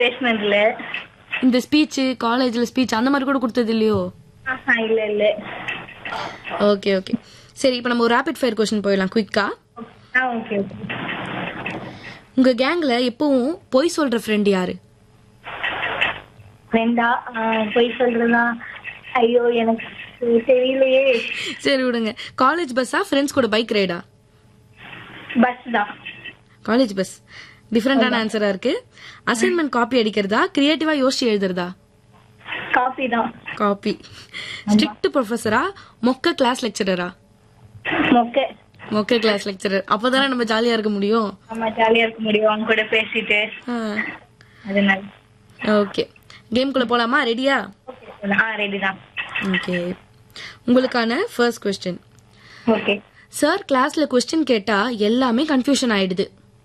பேசினதுல இந்த ஸ்பீச் காலேஜ்ல ஸ்பீச் அந்த மாதிரி கூட கொடுத்தது இல்லையோ ஆஹா இல்ல இல்ல ஓகே ஓகே சரி இப்போ நம்ம ஒரு ரேபிட் ஃபயர் கொஸ்டின் போயிடலாம் குயிக்கா ஆ ஓகே ஓகே உங்க கேங்ல எப்பவும் பொய் சொல்ற ஃப்ரெண்ட் யாரு ஃப்ரெண்டா போய் சொல்றதா ஐயோ எனக்கு தெரியலையே சரி விடுங்க காலேஜ் பஸ்ஸா ஃப்ரெண்ட்ஸ் கூட பைக் ரைடா பஸ் தான் காலேஜ் பஸ் டிஃப்ரெண்டான ஆன்சரா இருக்கு அசைன்மெண்ட் காப்பி அடிக்கிறதா கிரியேட்டிவா யோசிச்சு எழுதுறதா காஃபி தான் காப்பி ஸ்ட்ரிக்ட் ப்ரொஃபஸரா மொக்க கிளாஸ் லெக்சரரா மொக்க மொக்க கிளாஸ் லெக்சரர் அப்பதானே நம்ம ஜாலியா இருக்க முடியும் நம்ம ஜாலியா இருக்க முடியும் அவங்க கூட பேசிட்டு அதனால ஓகே கேம்குள்ள போலாமா ரெடியா ஆ ரெடி தான் ஓகே உங்களுக்கான ஃபர்ஸ்ட் கொஸ்டின் ஓகே சார் கிளாஸ்ல கொஸ்டின் கேட்டா எல்லாமே கன்ஃபியூஷன் ஆயிடுது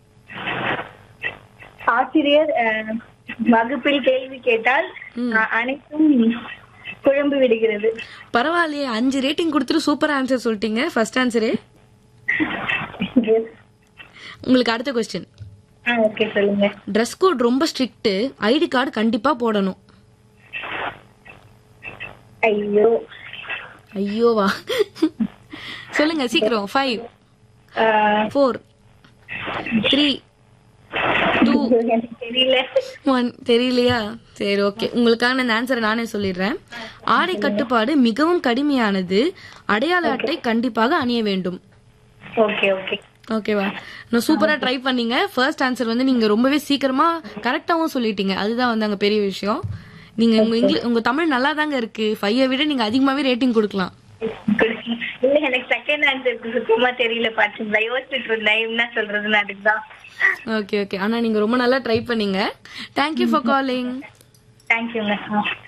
ஆசிரியர் அஹ், வகுப்பில் கேள்வி கேட்டால் அஹ், அனைத்தும் குழம்பு விடுகிறது பரவாயில்லையே அஞ்சு ரேட்டிங் கொடுத்துட்டு சூப்பர் ஆன்சர் சொல்லிட்டீங்க ஃபர்ஸ்ட் ஆன்சரே உங்களுக்கு அடுத்த கொஸ்டின் ஆ ஓகே சொல்லுங்க ட்ரெஸ் கோட் ரொம்ப ஸ்ட்ரிக்ட் ஐடி கார்டு கண்டிப்பா போடணும் ஐயோ ஐயோவா சொல்லுங்க சீக்கிரம் five uh, four three two எனக்கு தெரியல ஒன் தெரியலையா சரி ஓகே உங்களுக்கான இந்த ஆன்சரை நானே சொல்லிடுறேன் ஆடை கட்டுப்பாடு மிகவும் கடுமையானது அடையாள அட்டை கண்டிப்பாக அணிய வேண்டும் ஓகே ஓகே ஓகேவா நான் சூப்பரா ட்ரை பண்ணீங்க ஃபர்ஸ்ட் ஆன்சர் வந்து நீங்க ரொம்பவே சீக்கிரமா கரெக்டாவும் சொல்லிட்டீங்க அதுதான் வந்து அங்க பெரிய விஷயம் நீங்க உங்க இங்கிலீஷ் உங்க தமிழ் நல்லா தாங்க இருக்கு ஃபைவ் விட நீங்க அதிகமாவே ரேட்டிங் கொடுக்கலாம் இல்ல எனக்கு செகண்ட் ஆன்சருக்கு சுத்தமா தெரியல பாத்தீங்களா யோசிச்சுட்டு இருந்தேன் என்ன சொல்றதுன்னு அதுக்குதான் ஓகே ஓகே ஆனா நீங்க ரொம்ப நல்லா ட்ரை பண்ணீங்க தேங்க்யூ ஃபார் காலிங் தேங்க்யூங்க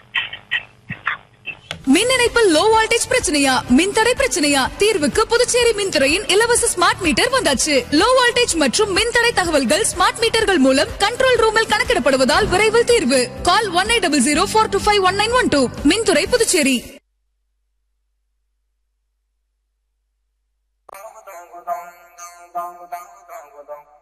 மின் இணைப்பில் லோ வோல்டேஜ் பிரச்சனையா மின்தடை பிரச்சனையா தீர்வுக்கு புதுச்சேரி மின்துறையின் இலவச ஸ்மார்ட் மீட்டர் வந்தாச்சு லோ வோல்டேஜ் மற்றும் மின்தடை தகவல்கள் ஸ்மார்ட் மீட்டர்கள் மூலம் கண்ட்ரோல் ரூமில் கணக்கிடப்படுவதால் விரைவில் தீர்வு call one eight double zero four two five one nine one two மின்துறை Puducherry dong dong dong dong dong dong dong